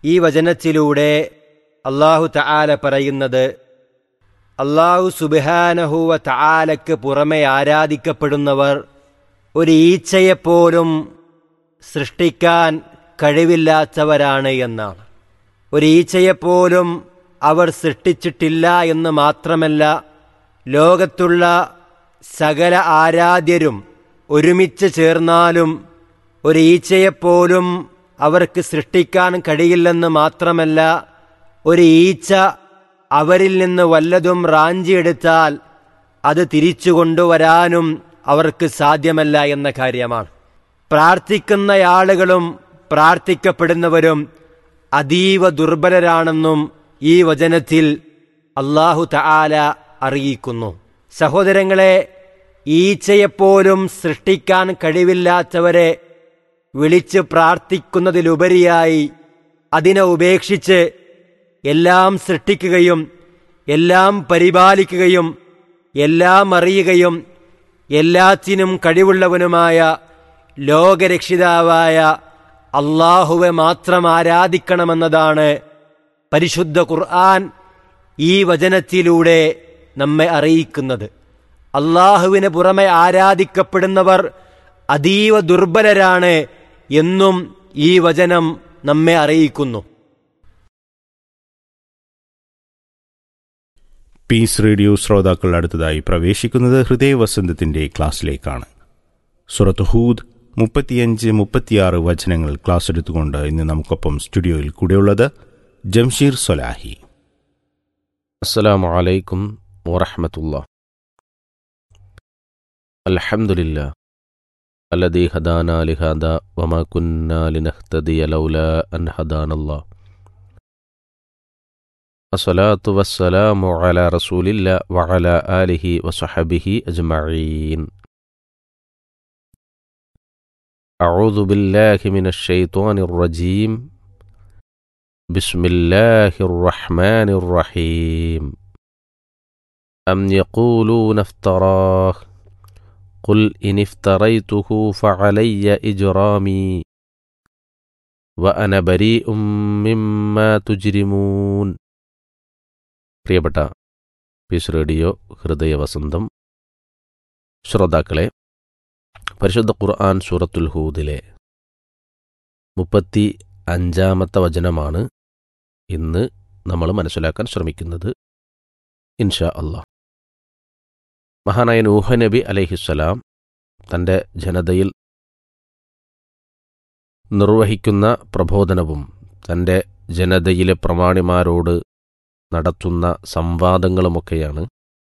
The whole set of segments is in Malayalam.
ഈ വചനത്തിലൂടെ അള്ളാഹു തആല പറയുന്നത് അള്ളാഹു സുബിഹാനഹുവ തആലക്ക് പുറമെ ആരാധിക്കപ്പെടുന്നവർ ഒരു ഈച്ചയെപ്പോലും സൃഷ്ടിക്കാൻ കഴിവില്ലാത്തവരാണ് എന്നാണ് ഒരു ഈച്ചയെപ്പോലും അവർ സൃഷ്ടിച്ചിട്ടില്ല എന്ന് മാത്രമല്ല ലോകത്തുള്ള സകല ആരാധ്യരും ഒരുമിച്ച് ചേർന്നാലും ഒരു ഈച്ചയെപ്പോലും അവർക്ക് സൃഷ്ടിക്കാൻ കഴിയില്ലെന്ന് മാത്രമല്ല ഒരു ഈച്ച അവരിൽ നിന്ന് വല്ലതും റാഞ്ചിയെടുത്താൽ അത് തിരിച്ചു കൊണ്ടുവരാനും അവർക്ക് സാധ്യമല്ല എന്ന കാര്യമാണ് പ്രാർത്ഥിക്കുന്ന ആളുകളും പ്രാർത്ഥിക്കപ്പെടുന്നവരും അതീവ ദുർബലരാണെന്നും ഈ വചനത്തിൽ അള്ളാഹു തആല അറിയിക്കുന്നു സഹോദരങ്ങളെ ഈച്ചയെപ്പോലും സൃഷ്ടിക്കാൻ കഴിവില്ലാത്തവരെ വിളിച്ച് പ്രാർത്ഥിക്കുന്നതിലുപരിയായി അതിനെ ഉപേക്ഷിച്ച് എല്ലാം സൃഷ്ടിക്കുകയും എല്ലാം പരിപാലിക്കുകയും എല്ലാം അറിയുകയും എല്ലാത്തിനും കഴിവുള്ളവനുമായ ലോകരക്ഷിതാവായ അള്ളാഹുവെ മാത്രം ആരാധിക്കണമെന്നതാണ് പരിശുദ്ധ ഖുർആൻ ഈ വചനത്തിലൂടെ നമ്മെ അറിയിക്കുന്നത് അള്ളാഹുവിന് പുറമെ ആരാധിക്കപ്പെടുന്നവർ അതീവ ദുർബലരാണ് എന്നും ഈ വചനം നമ്മെ അറിയിക്കുന്നു പീസ് റേഡിയോ ശ്രോതാക്കൾ അടുത്തതായി പ്രവേശിക്കുന്നത് ഹൃദയവസന്തത്തിന്റെ ക്ലാസ്സിലേക്കാണ് സുറത്ത് ഹൂദ് മുപ്പത്തിയഞ്ച് മുപ്പത്തിയാറ് വചനങ്ങൾ ക്ലാസ് എടുത്തുകൊണ്ട് ഇന്ന് നമുക്കൊപ്പം സ്റ്റുഡിയോയിൽ കൂടെയുള്ളത് ജംഷീർ സൊലാഹി السلام عليكم ورحمة الله الحمد لله الذي هدانا لهذا وما كنا لنهتدي لولا أن هدانا الله الصلاة والسلام على رسول الله وعلى آله وصحبه أجمعين أعوذ بالله من الشيطان الرجيم بسم الله الرحمن الرحيم أم يقولون افتراه قل إن افتريته فعلي إجرامي وأنا بريء مما تجرمون പ്രിയപ്പെട്ട പീസ് റേഡിയോ ഹൃദയവസന്തം ശ്രോതാക്കളെ പരിശുദ്ധ ഖുർആൻ സൂറത്തുൽ ഹൂദിലെ മുപ്പത്തി അഞ്ചാമത്തെ വചനമാണ് ഇന്ന് നമ്മൾ മനസ്സിലാക്കാൻ ശ്രമിക്കുന്നത് ഇൻഷാ അള്ളാഹ് മഹാനായ നൂഹ നബി അലൈഹിസ്സലാം തൻ്റെ ജനതയിൽ നിർവഹിക്കുന്ന പ്രബോധനവും തൻ്റെ ജനതയിലെ പ്രമാണിമാരോട് നടത്തുന്ന സംവാദങ്ങളുമൊക്കെയാണ്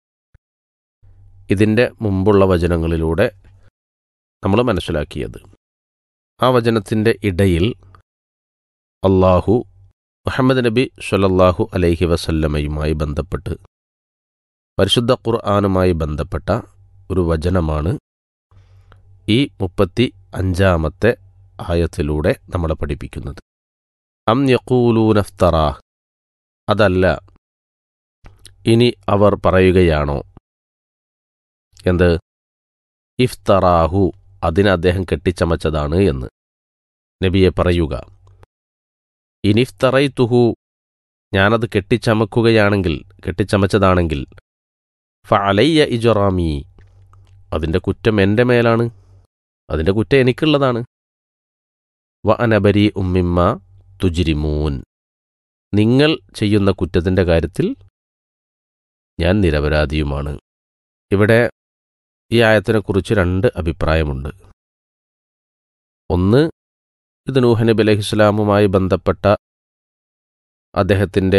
ഇതിൻ്റെ മുമ്പുള്ള വചനങ്ങളിലൂടെ നമ്മൾ മനസ്സിലാക്കിയത് ആ വചനത്തിൻ്റെ ഇടയിൽ അള്ളാഹു മുഹമ്മദ് നബി സ്വലല്ലാഹു അലൈഹി വസല്ലമയുമായി ബന്ധപ്പെട്ട് പരിശുദ്ധ ഖുർആാനുമായി ബന്ധപ്പെട്ട ഒരു വചനമാണ് ഈ മുപ്പത്തി അഞ്ചാമത്തെ ആയത്തിലൂടെ നമ്മളെ പഠിപ്പിക്കുന്നത് അം യക്കൂലൂനഫ്തറാഹ് അതല്ല ഇനി അവർ പറയുകയാണോ എന്ത് ഇഫ്തറാഹു അതിന് അദ്ദേഹം കെട്ടിച്ചമച്ചതാണ് എന്ന് നബിയെ പറയുക ഇനിഫ്തറൈത്തുഹു ഞാനത് കെട്ടിച്ചമക്കുകയാണെങ്കിൽ കെട്ടിച്ചമച്ചതാണെങ്കിൽ ഫഅലയ്യ ഇജറാമി അതിൻ്റെ കുറ്റം എൻ്റെ മേലാണ് അതിൻ്റെ കുറ്റം എനിക്കുള്ളതാണ് വ അനബരി ഉമ്മിമ്മ തുജിരിമൂൻ നിങ്ങൾ ചെയ്യുന്ന കുറ്റത്തിൻ്റെ കാര്യത്തിൽ ഞാൻ നിരപരാധിയുമാണ് ഇവിടെ ഈ ആയത്തിനെക്കുറിച്ച് രണ്ട് അഭിപ്രായമുണ്ട് ഒന്ന് ഇത് നൂഹ നബി അലഹിസ്ലാമുമായി ബന്ധപ്പെട്ട അദ്ദേഹത്തിൻ്റെ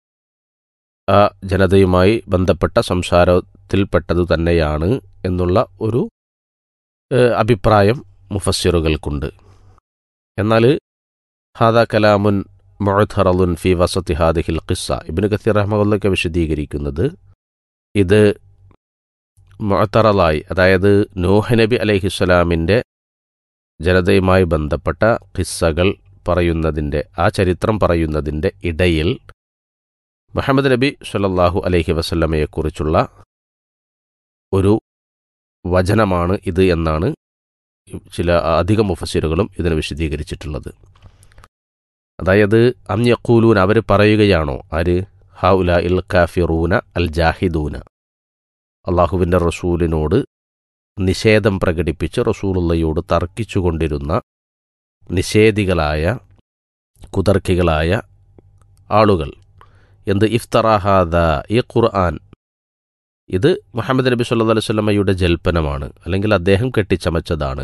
ആ ജനതയുമായി ബന്ധപ്പെട്ട സംസാരത്തിൽപ്പെട്ടതു തന്നെയാണ് എന്നുള്ള ഒരു അഭിപ്രായം മുഫസ്സിറുകൾക്കുണ്ട് എന്നാൽ ഹാദ കലാമുൻ മൊഴറലുൻ ഫി വസത്തി ഹാദിഹിൽ ഖിസ്സ ഇബിന് കത്തീർ റഹ്മുള്ളൊക്കെ വിശദീകരിക്കുന്നത് ഇത് മൊഴത്തറലായി അതായത് നൂഹ് നബി അലൈഹിസ്സലാമിൻ്റെ ജനതയുമായി ബന്ധപ്പെട്ട ഖിസ്സകൾ പറയുന്നതിൻ്റെ ആ ചരിത്രം പറയുന്നതിൻ്റെ ഇടയിൽ മുഹമ്മദ് നബി സല്ലല്ലാഹു അലൈഹി വസല്ലമയെക്കുറിച്ചുള്ള ഒരു വചനമാണ് ഇത് എന്നാണ് ചില അധിക മുഫസിറുകളും ഇതിനെ വിശദീകരിച്ചിട്ടുള്ളത് അതായത് അന്യക്കൂലൂൻ അവർ പറയുകയാണോ ആര് ഹൗല ഇൽ കാഫിറൂന അൽ ജാഹിദൂന അള്ളാഹുവിൻ്റെ റസൂലിനോട് നിഷേധം പ്രകടിപ്പിച്ച് റസൂലുള്ളയോട് തർക്കിച്ചുകൊണ്ടിരുന്ന നിഷേധികളായ കുതർക്കികളായ ആളുകൾ എന്ത് ഇഫ്തറാഹാദ ഈ ഖുർആൻ ഇത് മുഹമ്മദ് നബി സല്ലല്ലാഹു അലൈഹി വസല്ലമയുടെ ജൽപ്പനമാണ് അല്ലെങ്കിൽ അദ്ദേഹം കെട്ടിച്ചമച്ചതാണ്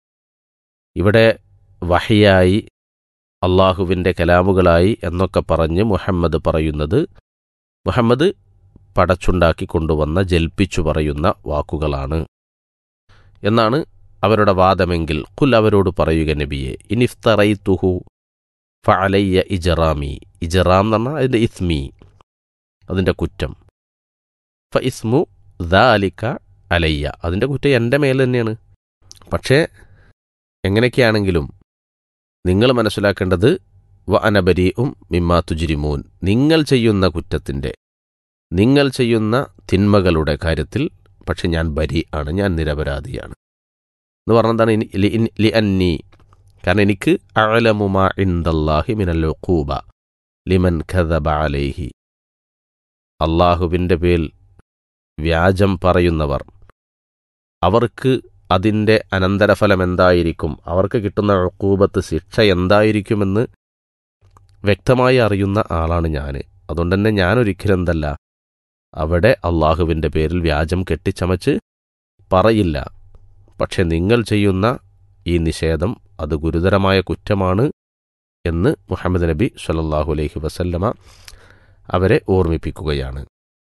ഇവിടെ വഹിയായി അള്ളാഹുവിൻ്റെ കലാമുകളായി എന്നൊക്കെ പറഞ്ഞ് മുഹമ്മദ് പറയുന്നത് മുഹമ്മദ് പടച്ചുണ്ടാക്കി കൊണ്ടുവന്ന ജൽപ്പിച്ചു പറയുന്ന വാക്കുകളാണ് എന്നാണ് അവരുടെ വാദമെങ്കിൽ കുൽ അവരോട് പറയുക നബിയെ ഇനിഫ്തറൈ തുഹു ഫഅലയ്യ ഇജറാമി ഇജറാം എന്ന് പറഞ്ഞാൽ അതിൻ്റെ ഇസ്മി അതിൻ്റെ കുറ്റം ഫ ഇസ്മു ദാലിക്ക അലയ്യ അതിൻ്റെ കുറ്റം എൻ്റെ മേൽ തന്നെയാണ് പക്ഷേ എങ്ങനെയൊക്കെയാണെങ്കിലും നിങ്ങൾ മനസ്സിലാക്കേണ്ടത് വ അനബരിയും മിമ്മാ തുജിരിമൂൻ നിങ്ങൾ ചെയ്യുന്ന കുറ്റത്തിൻ്റെ നിങ്ങൾ ചെയ്യുന്ന തിന്മകളുടെ കാര്യത്തിൽ പക്ഷെ ഞാൻ ബരി ആണ് ഞാൻ നിരപരാധിയാണ് എന്ന് പറഞ്ഞതാണ് ഇനി ലി ഇൻ- ലി അന്നി കാരണം എനിക്ക് അഴലമുമാ ഇന്ദല്ലാഹി മിനൽ ഉഖൂബ ലിമൻ ഖദബ അലൈഹി അള്ളാഹുവിൻ്റെ പേരിൽ വ്യാജം പറയുന്നവർ അവർക്ക് അതിൻ്റെ അനന്തരഫലം എന്തായിരിക്കും അവർക്ക് കിട്ടുന്ന ഉക്കൂബത്ത് ശിക്ഷ എന്തായിരിക്കുമെന്ന് വ്യക്തമായി അറിയുന്ന ആളാണ് ഞാൻ അതുകൊണ്ട് തന്നെ ഞാൻ ഒരിക്കലും എന്തല്ല അവിടെ അള്ളാഹുവിൻ്റെ പേരിൽ വ്യാജം കെട്ടിച്ചമച്ച് പറയില്ല പക്ഷെ നിങ്ങൾ ചെയ്യുന്ന ഈ നിഷേധം അത് ഗുരുതരമായ കുറ്റമാണ് എന്ന് മുഹമ്മദ് നബി സല്ലല്ലാഹു അലൈഹി വസല്ലമ അവരെ ഓർമ്മിപ്പിക്കുകയാണ്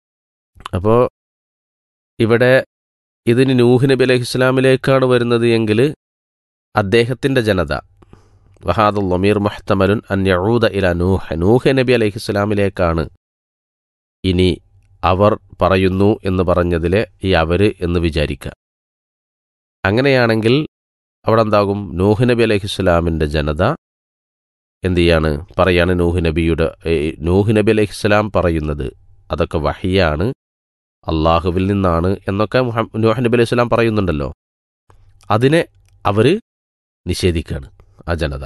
അപ്പോൾ ഇവിടെ ഇതിന് നൂഹ് നബി അലൈഹി ഇസ്ലാമിലേക്കാണ് വരുന്നത് എങ്കിൽ അദ്ദേഹത്തിൻ്റെ ജനത വഹാദുൽ ലമീർ മുഹ്തമലുൻ അൻ യഊദ ഇല നൂഹ് നൂഹ് നബി അലൈഹി ഇസ്ലാമിലേക്കാണ് ഇനി അവർ പറയുന്നു എന്ന് പറഞ്ഞതിലെ ഈ അവര് എന്ന് വിചാരിക്കുക അങ്ങനെയാണെങ്കിൽ അവിടെ എന്താകും നൂഹ് നബി അലൈഹി ഇസ്ലാമിൻ്റെ ജനത എന്ത് ചെയ്യാണ് പറയാണ് നൂഹ് നബിയുടെ ഏ, നൂഹ് നബി അലൈഹി ഇസ്ലാം പറയുന്നത് അതൊക്കെ വഹിയാണ് അള്ളാഹുവിൽ നിന്നാണ് എന്നൊക്കെ മുഹ- നൂഹ് നബി അലൈഹി സ്വലാം പറയുന്നുണ്ടല്ലോ അതിനെ അവർ നിഷേധിക്കുകയാണ് ആ ജനത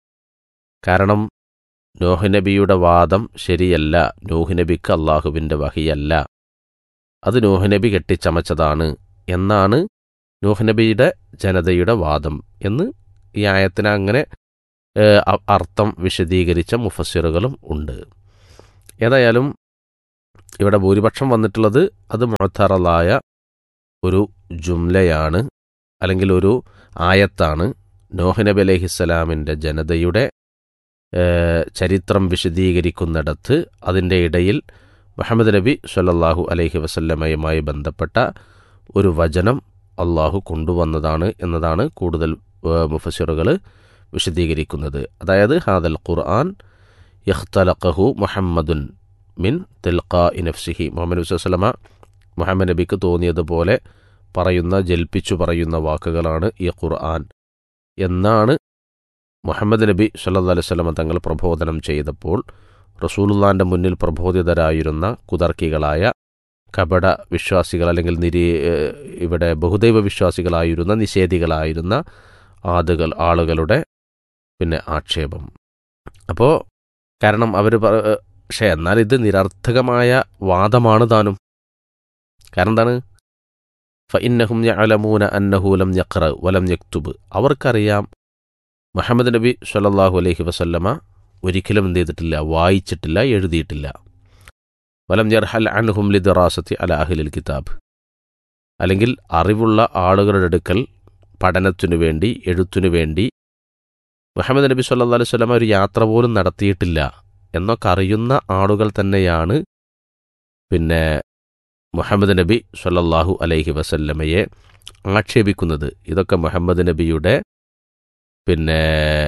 കാരണം നോഹ് നബിയുടെ വാദം ശരിയല്ല നോഹ് നബിക്ക് അള്ളാഹുവിൻ്റെ വഹിയല്ല അത് നോഹ് നബി കെട്ടിച്ചമച്ചതാണ് എന്നാണ് നോഹ് നബിയുടെ ജനതയുടെ വാദം എന്ന് ഈ ആയത്തിന് അങ്ങനെ ഏഹ്, അ- അർത്ഥം വിശദീകരിച്ച മുഫസ്സിറുകളും ഉണ്ട് ഏതായാലും ഇവിടെ ഭൂരിപക്ഷം വന്നിട്ടുള്ളത് അത് മുഴത്തറലായ ഒരു ജുംലയാണ് അല്ലെങ്കിൽ ഒരു ആയത്താണ് നോഹ് നബി അലൈഹിസ്സലാമിൻ്റെ ജനതയുടെ ഏഹ്, ചരിത്രം വിശദീകരിക്കുന്നിടത്ത് അതിൻ്റെ ഇടയിൽ മുഹമ്മദ് നബി സല്ലല്ലാഹു അലൈഹി വസല്ലമയുമായി ബന്ധപ്പെട്ട ഒരു വചനം അള്ളാഹു കൊണ്ടുവന്നതാണ് എന്നതാണ് കൂടുതൽ മുഫസിറുകൾ വിശദീകരിക്കുന്നത് അതായത് ഹാദൽ ഖുർആൻ യഖ്തലഖഹു മുഹമ്മദുൻ മിൻ തിൽഖാ ഇനഫ്സിഹി മുഹമ്മദ് നബി വസ്ലമ മുഹമ്മദ് നബിക്ക് തോന്നിയതുപോലെ പറയുന്ന ജൽപ്പിച്ചു പറയുന്ന വാക്കുകളാണ് ഈ ഖുർആൻ എന്നാണ് മുഹമ്മദ് നബി സല്ലല്ലാഹു അലൈഹി വസല്ലമ തങ്ങൾ പ്രബോധനം ചെയ്തപ്പോൾ റസൂലുള്ളാന്റെ മുന്നിൽ പ്രബോധിതരായിരുന്ന കുതർക്കികളായ കപട വിശ്വാസികൾ അല്ലെങ്കിൽ നിരീ ഏഹ് ഇവിടെ ബഹുദൈവ വിശ്വാസികളായിരുന്ന നിഷേധികളായിരുന്ന ആളുകൾ ആളുകളുടെ പിന്നെ ആക്ഷേപം അപ്പോൾ കാരണം അവർ പക്ഷേ എന്നാൽ ഇത് നിരർത്ഥകമായ വാദമാണ് താനും കാരണം എന്താണ് ഫഇന്നഹും യഅലമൂന അന്നഹു ലം യഖ്റ വലം യക്തുബ് അവർക്കറിയാം മുഹമ്മദ് നബി സല്ലല്ലാഹു അലൈഹി വസല്ലമ ഒരിക്കലും എന്ത് ചെയ്തിട്ടില്ല വായിച്ചിട്ടില്ല എഴുതിയിട്ടില്ല വലം യർഹൽ അൻഹും ലിദറാസത്തി അല അഹ്ലിൽ കിതാബ് അല്ലെങ്കിൽ അറിവുള്ള ആളുകളുടെ അടുക്കൽ പഠനത്തിനു വേണ്ടി എഴുത്തിനു വേണ്ടി മുഹമ്മദ് നബി സല്ലല്ലാഹു അലൈഹി വസല്ലമ ഒരു യാത്ര പോലും നടത്തിയിട്ടില്ല എന്നൊക്കെ അറിയുന്ന ആളുകൾ തന്നെയാണ് പിന്നെ മുഹമ്മദ് നബി സല്ലല്ലാഹു അലൈഹി വസല്ലമയെ ആക്ഷേപിക്കുന്നത് ഇതൊക്കെ മുഹമ്മദ് നബിയുടെ പിന്നെ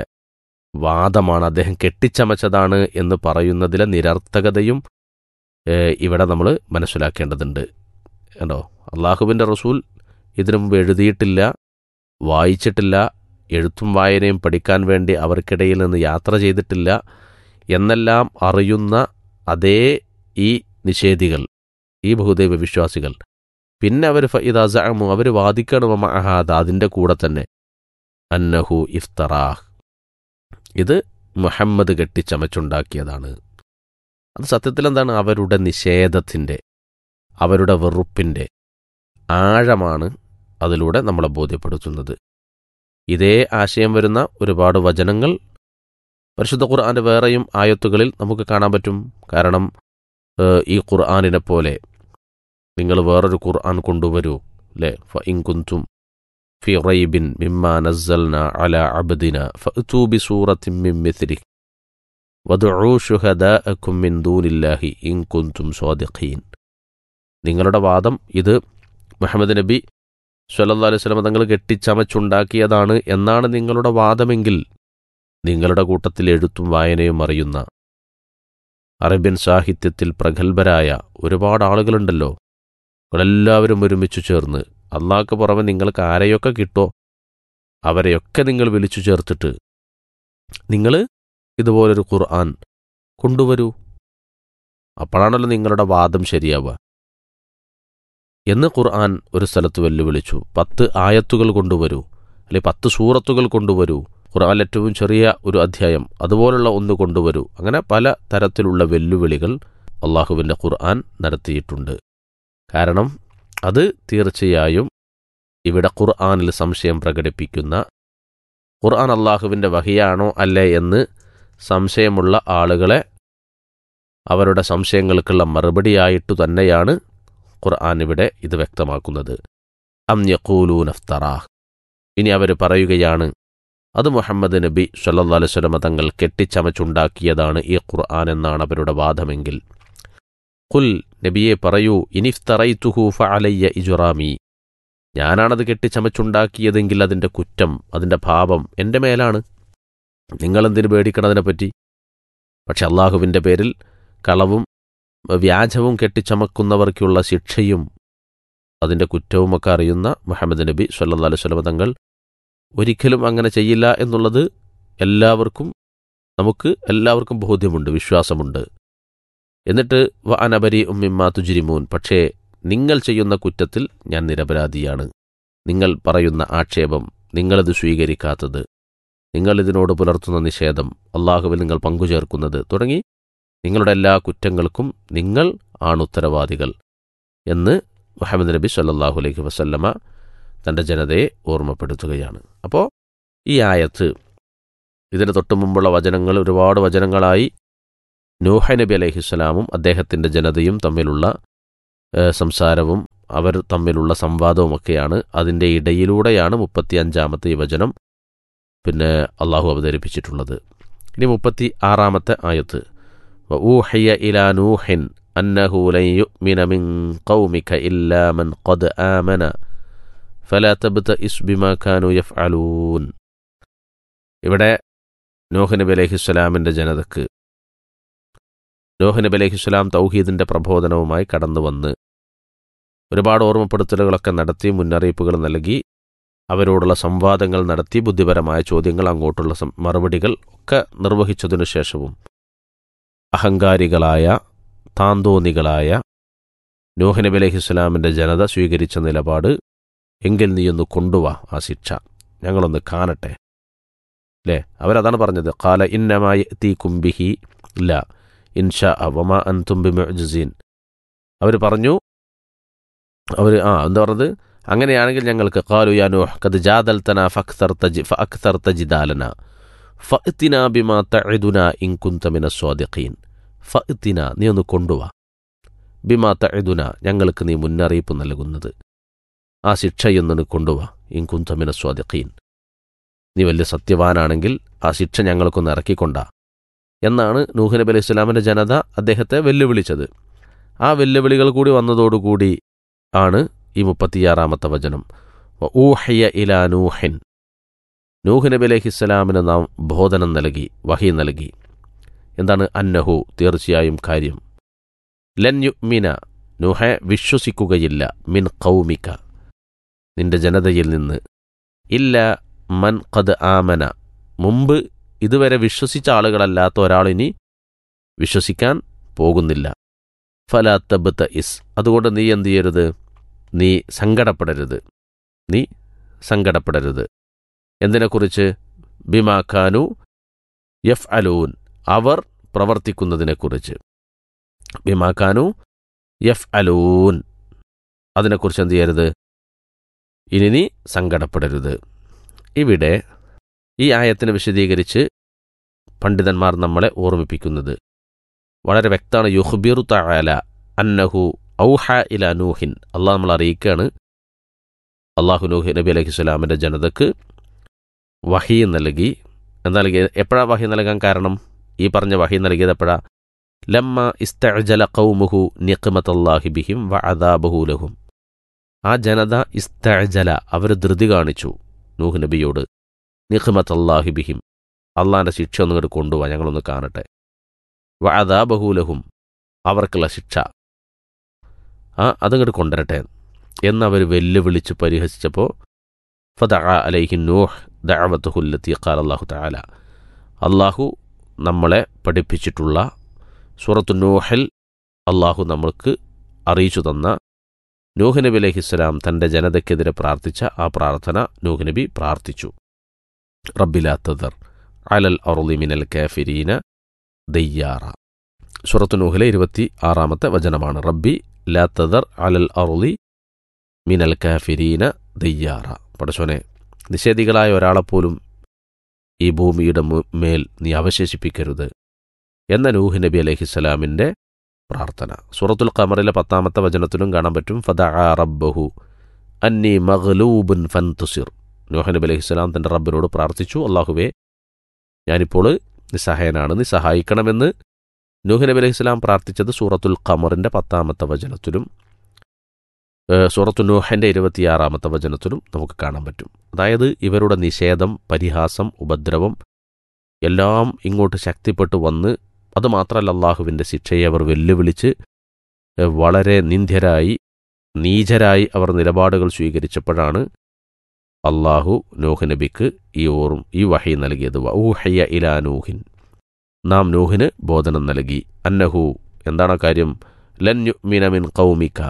വാദമാണ് അദ്ദേഹം കെട്ടിച്ചമച്ചതാണ് എന്ന് പറയുന്നതിലെ നിരർത്ഥകതയും ഏഹ്, ഇവിടെ നമ്മൾ മനസ്സിലാക്കേണ്ടതുണ്ട് കണ്ടോ അള്ളാഹുവിൻ്റെ റസൂൽ ഇതിനു മുമ്പ് എഴുതിയിട്ടില്ല വായിച്ചിട്ടില്ല എഴുത്തും വായനയും പഠിക്കാൻ വേണ്ടി അവർക്കിടയിൽ നിന്ന് യാത്ര ചെയ്തിട്ടില്ല എന്നെല്ലാം അറിയുന്ന അതേ ഈ നിഷേധികൾ ഈ ബഹുദൈവ വിശ്വാസികൾ പിന്നെ അവർ ഇതാസമു അവർ വാദിക്കണം അഹാദ അതിൻ്റെ കൂടെ തന്നെ അന്നഹു ഇഫ്തറാഹ് ഇത് മുഹമ്മദ് കെട്ടിച്ചമച്ചുണ്ടാക്കിയതാണ് അത് സത്യത്തിൽ എന്താണ് അവരുടെ നിഷേധത്തിൻ്റെ അവരുടെ വെറുപ്പിൻ്റെ ആഴമാണ് അതിലൂടെ നമ്മളെ ബോധ്യപ്പെടുത്തുന്നത് ഇതേ ആശയം വരുന്ന ഒരുപാട് വചനങ്ങൾ പരിശുദ്ധ ഖുർആന്റെ വേറെയും ആയത്തുകളിൽ നമുക്ക് കാണാൻ പറ്റും കാരണം ഏഹ്, ഈ ഖുർആാനിനെ പോലെ നിങ്ങൾ വേറൊരു ഖുർആൻ കൊണ്ടുവരൂ അല്ലേ ഇൻകുന്തും ഫി റൈബിൻ മിമ്മാ നസ്സൽന അല അബ്ദിന ഫഅ്തൂ ബിസൂറത്തിൻ മിൻ മിത്ലിഹി വദ്ഉ ശുഹദാഅക്കും മിൻ ദൂനില്ലാഹി ഇൻ കുന്തും സ്വാദിഖീൻ നിങ്ങളുടെ വാദം ഇത് മുഹമ്മദ് നബി സല്ലല്ലാഹു അലൈഹി വസല്ലം തങ്ങൾ കെട്ടിച്ചമച്ചുണ്ടാക്കിയതാണ് എന്നാണ് നിങ്ങളുടെ വാദമെങ്കിൽ നിങ്ങളുടെ കൂട്ടത്തിൽ എഴുത്തും വായനയും അറിയുന്ന അറേബ്യൻ സാഹിത്യത്തിൽ പ്രഗത്ഭരായ ഒരുപാട് ആളുകളുണ്ടല്ലോ നിങ്ങളെല്ലാവരും ഒരുമിച്ച് ചേർന്ന് അള്ളാഹ്ക്ക് പുറമെ നിങ്ങൾക്ക് ആരെയൊക്കെ കിട്ടോ അവരെയൊക്കെ നിങ്ങൾ വിളിച്ചു ചേർത്തിട്ട് നിങ്ങൾ ഇതുപോലൊരു ഖുർആൻ കൊണ്ടുവരൂ അപ്പോഴാണല്ലോ നിങ്ങളുടെ വാദം ശരിയാവുക എന്ന് ഖുർആൻ ഒരു സ്ഥലത്ത് വെല്ലുവിളിച്ചു പത്ത് ആയത്തുകൾ കൊണ്ടുവരൂ അല്ലെ പത്ത് സൂറത്തുകൾ കൊണ്ടുവരൂ ഖുർആൻ ഏറ്റവും ചെറിയ ഒരു അധ്യായം അതുപോലുള്ള ഒന്ന് കൊണ്ടുവരൂ അങ്ങനെ പല തരത്തിലുള്ള വെല്ലുവിളികൾ അള്ളാഹുവിൻ്റെ ഖുർആൻ നടത്തിയിട്ടുണ്ട് കാരണം അത് തീർച്ചയായും ഇവിടെ ഖുർആനിൽ സംശയം പ്രകടിപ്പിക്കുന്ന ഖുർആൻ അള്ളാഹുവിൻ്റെ വഹിയാണോ അല്ലേ എന്ന് സംശയമുള്ള ആളുകളെ അവരുടെ സംശയങ്ങൾക്കുള്ള മറുപടിയായിട്ടു തന്നെയാണ് ഖുർആൻ ഇവിടെ ഇത് വ്യക്തമാക്കുന്നത് അം യഖൂലൂൻ അഫ്തറാഹ് ഇനി അവർ പറയുകയാണ് അത് മുഹമ്മദ് നബി സല്ലല്ലാഹു അലൈഹി വസല്ലമ തങ്ങൾ കെട്ടിച്ചമച്ചുണ്ടാക്കിയതാണ് ഈ ഖുർആൻ എന്നാണ് അവരുടെ വാദമെങ്കിൽ കുൽ നബിയെ പറയൂ ഇനിഫ്തറൈതുഹു ഫഅലയ്യ ഇജുറാമി ഞാനാണത് കെട്ടിച്ചമച്ചുണ്ടാക്കിയതെങ്കിൽ അതിൻ്റെ കുറ്റം അതിൻ്റെ പാപം എൻ്റെ മേലാണ് നിങ്ങളെന്തിനു പേടിക്കണതിനെപ്പറ്റി പക്ഷെ അള്ളാഹുവിൻ്റെ പേരിൽ കളവും വ്യാജവും കെട്ടിച്ചമക്കുന്നവർക്കുള്ള ശിക്ഷയും അതിൻ്റെ കുറ്റവുമൊക്കെ അറിയുന്ന മുഹമ്മദ് നബി സല്ലല്ലാഹു അലൈഹി വസല്ലമ തങ്ങൾ ഒരിക്കലും അങ്ങനെ ചെയ്യില്ല എന്നുള്ളത് എല്ലാവർക്കും നമുക്ക് എല്ലാവർക്കും ബോധ്യമുണ്ട് വിശ്വാസമുണ്ട് എന്നിട്ട് വ അനബരി ഉമ്മിമ്മ തുജിരിമൂൻ പക്ഷേ നിങ്ങൾ ചെയ്യുന്ന കുറ്റത്തിൽ ഞാൻ നിരപരാധിയാണ് നിങ്ങൾ പറയുന്ന ആക്ഷേപം നിങ്ങളിത് സ്വീകരിക്കാത്തത് നിങ്ങൾ ഇതിനോട് പുലർത്തുന്ന നിഷേധം അള്ളാഹുവിൽ നിങ്ങൾ പങ്കുചേർക്കുന്നത് തുടങ്ങി നിങ്ങളുടെ എല്ലാ കുറ്റങ്ങൾക്കും നിങ്ങൾ ആണ് ഉത്തരവാദികൾ എന്ന് മുഹമ്മദ് നബി സല്ലല്ലാഹു അലൈഹി വസല്ലമ തൻ്റെ ജനതയെ ഓർമ്മപ്പെടുത്തുകയാണ് അപ്പോൾ ഈ ആയത്ത് ഇതിന് തൊട്ടു മുമ്പുള്ള വചനങ്ങൾ ഒരുപാട് വചനങ്ങളായി നൂഹ നബി അലൈഹിസ്സലാമും അദ്ദേഹത്തിൻ്റെ ജനതയും തമ്മിലുള്ള ഏഹ്, സംസാരവും അവർ തമ്മിലുള്ള സംവാദവുമൊക്കെയാണ് അതിൻ്റെ ഇടയിലൂടെയാണ് മുപ്പത്തി അഞ്ചാമത്തെ ഈ വചനം പിന്നെ അള്ളാഹു അവതരിപ്പിച്ചിട്ടുള്ളത് ഇനി മുപ്പത്തി ആറാമത്തെ ആയത്ത് وأوحي إلى نوح أنه لن يؤمن من قومك إلا من قد آمن فلا تبتئس بما كانوا يفعلون ഇവിടെ നോഹ് നബി അലൈഹിസ്സലാമിൻ്റെ ജനതക്ക് നോഹ് നബി അലൈഹിസ്സലാം തൗഹീദിൻ്റെ പ്രബോധനവുമായി കടന്നു വന്ന് ഒരുപാട് ഓർമ്മപ്പെടുത്തലുകളൊക്കെ നടത്തി മുന്നറിയിപ്പുകൾ നൽകി അവരോടുള്ള സംവാദങ്ങൾ നടത്തി ബുദ്ധിപരമായ ചോദ്യങ്ങൾ അങ്ങോട്ടുള്ള സം- മറുപടികൾ ഒക്കെ നിർവഹിച്ചതിനു ശേഷവും അഹങ്കാരികളായ താന്തോന്നികളായ നൂഹ് നബി അലൈഹിസ്സലാമിൻ്റെ ജനത സ്വീകരിച്ച നിലപാട് എങ്കിൽ നീയൊന്ന് കൊണ്ടുവാ ആ ശിക്ഷ ഞങ്ങളൊന്ന് കാണട്ടെ അല്ലേ അവരതാണ് പറഞ്ഞത് കാല ഇന്നമായി തീ കുംബിഹി ഇല്ല ഇൻഷാ അവമ അൻ തുമ്പി മുഅ്ജിസീൻ അവർ പറഞ്ഞു അവർ ആ എന്താ പറഞ്ഞത് അങ്ങനെയാണെങ്കിൽ ഞങ്ങൾക്ക് കാലു യാ നൂഹ് കത് ജാദൽ തന ഫക്തർ തജി ഫക്തർ തജിദാലന ഫഅ്തിന ബിമാ തഅദുന ഇൻ കുന്ത മിന സ്വാദിഖീൻ ഫഅ്തിന നീ ഒന്ന് കൊണ്ടുവാ ബിമാ തഅദുന ഞങ്ങൾക്ക് നീ മുന്നറിയിപ്പ് നൽകുന്നത് ആ ശിക്ഷയൊന്നു കൊണ്ടുവാ ഇൻ കുന്ത മിന സ്വാദിഖീൻ നീ വലിയ സത്യവാനാണെങ്കിൽ ആ ശിക്ഷ ഞങ്ങൾക്കൊന്ന് ഇറക്കിക്കൊണ്ടാ എന്നാണ് നൂഹ് നബി അലൈഹി സ്വലാമിൻ്റെ ജനത അദ്ദേഹത്തെ വെല്ലുവിളിച്ചത് ആ വെല്ലുവിളികൾ കൂടി വന്നതോടുകൂടി ആണ് ഈ മുപ്പത്തിയാറാമത്തെ വചനം ഊഹയ്യ ഇല നൂഹിൻ നൂഹ് നബി അലൈഹിസ്സലാമിന് നാം ബോധനം നൽകി വഹി നൽകി എന്താണ് അന്നഹു തീർച്ചയായും കാര്യം ലൻ യുമിന നൂഹെ വിശ്വസിക്കുകയില്ല മിൻ കൗമിക നിന്റെ ജനതയിൽ നിന്ന് ഇല്ല മൻ ഖദ് ആമന മുമ്പ് ഇതുവരെ വിശ്വസിച്ച ആളുകളല്ലാത്ത ഒരാളിനി വിശ്വസിക്കാൻ പോകുന്നില്ല ഫലാത്തബത്ത് ഇസ് അതുകൊണ്ട് നീ എന്ത് ചെയ്യരുത് നീ സങ്കടപ്പെടരുത് നീ സങ്കടപ്പെടരുത് എന്തിനെക്കുറിച്ച് ബിമാക്കാനു യഫ് അലൂൻ അവർ പ്രവർത്തിക്കുന്നതിനെക്കുറിച്ച് ബിമാക്കാനു യഫ് അലൂൻ അതിനെക്കുറിച്ച് എന്ത് ചെയ്യരുത് ഇനി നീ സങ്കടപ്പെടരുത് ഇവിടെ ഈ ആയത്തിനെ വിശദീകരിച്ച് പണ്ഡിതന്മാർ നമ്മളെ ഓർമ്മിപ്പിക്കുന്നത് വളരെ വ്യക്തമാണ് യുഹ്ബിറു തആല അന്നഹു ഔഹ ഇല നൂഹിൻ അള്ളാഹ് നമ്മൾ അറിയിക്കുകയാണ് അള്ളാഹു നൂഹി നബി അലൈഹി സ്വലാമിൻ്റെ ജനതക്ക് വഹി നൽകി എന്താ നൽകി എപ്പോഴാണ് വഹി നൽകാൻ കാരണം ഈ പറഞ്ഞ വഹി നൽകിയത് എപ്പോഴാ ലമ്മ ഇസ്തഅജല ഖൗമുഹു നിഖ്മത്തല്ലാഹി ബിഹിം വ അദാബഹു ലഹും ആ ജനത ഇസ്തഅജല അവർ ധൃതി കാണിച്ചു നൂഹ് നബിയോട് നിഖ്മത്തല്ലാഹി ബിഹിം അള്ളാഹിൻ്റെ ശിക്ഷ ഒന്നും ഇങ്ങോട്ട് കൊണ്ടുപോവാ ഞങ്ങളൊന്ന് കാണട്ടെ വ അദാബഹു ലഹും അവർക്കുള്ള ശിക്ഷ ആ അതങ്ങോട്ട് കൊണ്ടുവരട്ടെ എന്നവർ വെല്ലുവിളിച്ച് പരിഹസിച്ചപ്പോൾ ഫദഅ അലൈഹി നൂഹ് ദഅവത്തുഹുല്ലത്തി ഖാൽ അല്ലാഹു തആല അള്ളാഹു നമ്മളെ പഠിപ്പിച്ചിട്ടുള്ള സൂറത്തു നൂഹിൽ അള്ളാഹു നമ്മൾക്ക് അറിയിച്ചു തന്ന നൂഹ് നബി അലൈഹിസ്സലാം തൻ്റെ ജനതയ്ക്കെതിരെ പ്രാർത്ഥിച്ച ആ പ്രാർത്ഥന നൂഹ് നബി പ്രാർത്ഥിച്ചു റബ്ബിലാ തദർ അലൽ അറുളി മിനൽ കാഫിരീന ദയ്യാറ സൂറത്തു നൂഹിലെ ഇരുപത്തി ആറാമത്തെ വചനമാണ് റബ്ബി ലാ തദർ അലൽ അറുളി മിനൽ കാഫിരീന ദയ്യാറ പടച്ചോനെ നിഷേധികളായ ഒരാളെപ്പോലും ഈ ഭൂമിയുടെ മു- മേൽ നീ അവശേഷിപ്പിക്കരുത് എന്ന നൂഹ് നബി അലഹിസ്സലാമിൻ്റെ പ്രാർത്ഥന സൂറത്തുൽ ഖമറിലെ പത്താമത്തെ വചനത്തിലും കാണാൻ പറ്റും ഫദഅ റബ്ബഹു അന്നി മഗ്ലൂബുൻ ഫൻതുസിർ നൂഹ് നബി അലഹിസ്സലാം തൻ്റെ റബ്ബിനോട് പ്രാർത്ഥിച്ചു അള്ളാഹുവേ ഞാനിപ്പോൾ നിസ്സഹായനാണ് നീ സഹായിക്കണമെന്ന് നൂഹ് നബി അലൈഹിസ്സലാം പ്രാർത്ഥിച്ചത് സൂറത്തുൽ ഖമറിൻ്റെ പത്താമത്തെ വചനത്തിലും ഏഹ്, സൂറത്തു നൂഹൻ്റെ ഇരുപത്തിയാറാമത്തെ വചനത്തിലും നമുക്ക് കാണാൻ പറ്റും അതായത് ഇവരുടെ നിഷേധം പരിഹാസം ഉപദ്രവം എല്ലാം ഇങ്ങോട്ട് ശക്തിപ്പെട്ടു വന്ന് അതുമാത്രമല്ല അള്ളാഹുവിൻ്റെ ശിക്ഷയെ അവർ വെല്ലുവിളിച്ച് ഏഹ്, വളരെ നിന്ദ്യരായി നീചരായി അവർ നിലപാടുകൾ സ്വീകരിച്ചപ്പോഴാണ് അള്ളാഹു നൂഹ് നബിക്ക് ഈ ഓറും ഈ വഹി നൽകിയത് ഊഹയ്യ ഇലാ നൂഹിൻ നാം നൂഹിന് ബോധനം നൽകി അന്നഹു എന്താണ് ആ കാര്യം ലൻ യുഅ്മിന മിൻ കൗമിക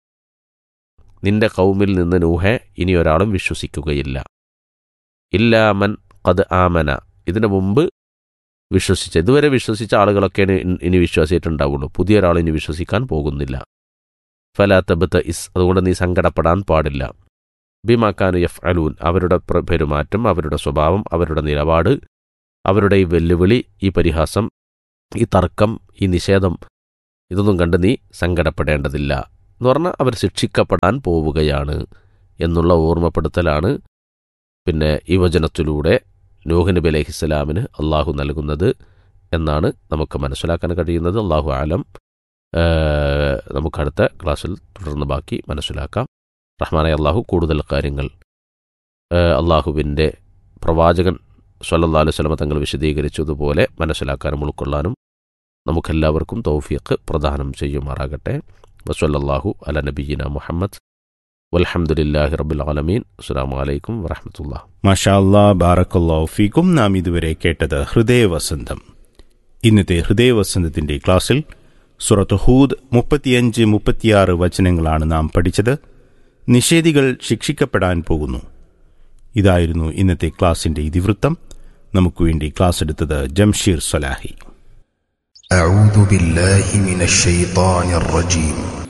നിന്റെ കൗമിൽ നിന്ന് നൂഹെ ഇനി ഒരാളും വിശ്വസിക്കുകയില്ല ഇല്ലാമൻ കത് ആമന ഇതിനു മുമ്പ് വിശ്വസിച്ച ഇതുവരെ വിശ്വസിച്ച ആളുകളൊക്കെയാണ് ഇൻ- ഇനി വിശ്വസിച്ചിട്ടുണ്ടാവുള്ളൂ പുതിയൊരാൾ ഇനി വിശ്വസിക്കാൻ പോകുന്നില്ല ഫലാത്തബത്ത് ഇസ് അതുകൊണ്ട് നീ സങ്കടപ്പെടാൻ പാടില്ല ബിമാക്കാനു യഫ് അലൂൻ അവരുടെ പ്ര- പെരുമാറ്റം അവരുടെ സ്വഭാവം അവരുടെ നിലപാട് അവരുടെ ഈ വെല്ലുവിളി ഈ പരിഹാസം ഈ തർക്കം ഈ നിഷേധം ഇതൊന്നും കണ്ട് നീ സങ്കടപ്പെടേണ്ടതില്ല എന്ന് പറഞ്ഞാൽ അവർ ശിക്ഷിക്കപ്പെടാൻ പോവുകയാണ് എന്നുള്ള ഓർമ്മപ്പെടുത്തലാണ് പിന്നെ ഈ വചനത്തിലൂടെ നൂഹ് നബി അലൈഹിസ്സലാമിന് അള്ളാഹു നൽകുന്നത് എന്നാണ് നമുക്ക് മനസ്സിലാക്കാൻ കഴിയുന്നത് അള്ളാഹു ആലം ഏഹ്, നമുക്കടുത്ത ക്ലാസ്സിൽ തുടർന്ന് ബാക്കി മനസ്സിലാക്കാം റഹ്മാനെ അള്ളാഹു കൂടുതൽ കാര്യങ്ങൾ ഏഹ്, അള്ളാഹുവിൻ്റെ പ്രവാചകൻ സല്ലല്ലാഹു അലൈഹി വസല്ലമ തങ്ങൾ വിശദീകരിച്ചതുപോലെ മനസ്സിലാക്കാനും ഉൾക്കൊള്ളാനും നമുക്കെല്ലാവർക്കും തൗഫീഖ് പ്രദാനം ചെയ്യുമാറാകട്ടെ വസല്ലല്ലാഹു അല നബിയിന മുഹമ്മദ് വൽഹംദുലില്ലാഹി റബ്ബിൽ ആലമീൻ അസ്സലാമു അലൈക്കും വറഹ്മത്തുള്ളാഹി മാഷാ അല്ലാ ബാറക്കല്ലാ ഫീക്കും നാം ഇതുവരെ കേട്ടത് ഹൃദയവസന്തം ഇന്നത്തെ ഹൃദയവസന്തത്തിന്റെ ക്ലാസ്സിൽ സുറത്ത് ഹൂദ് മുപ്പത്തിയഞ്ച് മുപ്പത്തിയാറ് വചനങ്ങളാണ് നാം പഠിച്ചത് നിഷേധികൾ ശിക്ഷിക്കപ്പെടാൻ പോകുന്നു ഇതായിരുന്നു ഇന്നത്തെ ക്ലാസിന്റെ ഇതിവൃത്തം നമുക്ക് വേണ്ടി ക്ലാസ് എടുത്തത് ജംഷീർ സലാഹി أعوذ بالله من الشيطان الرجيم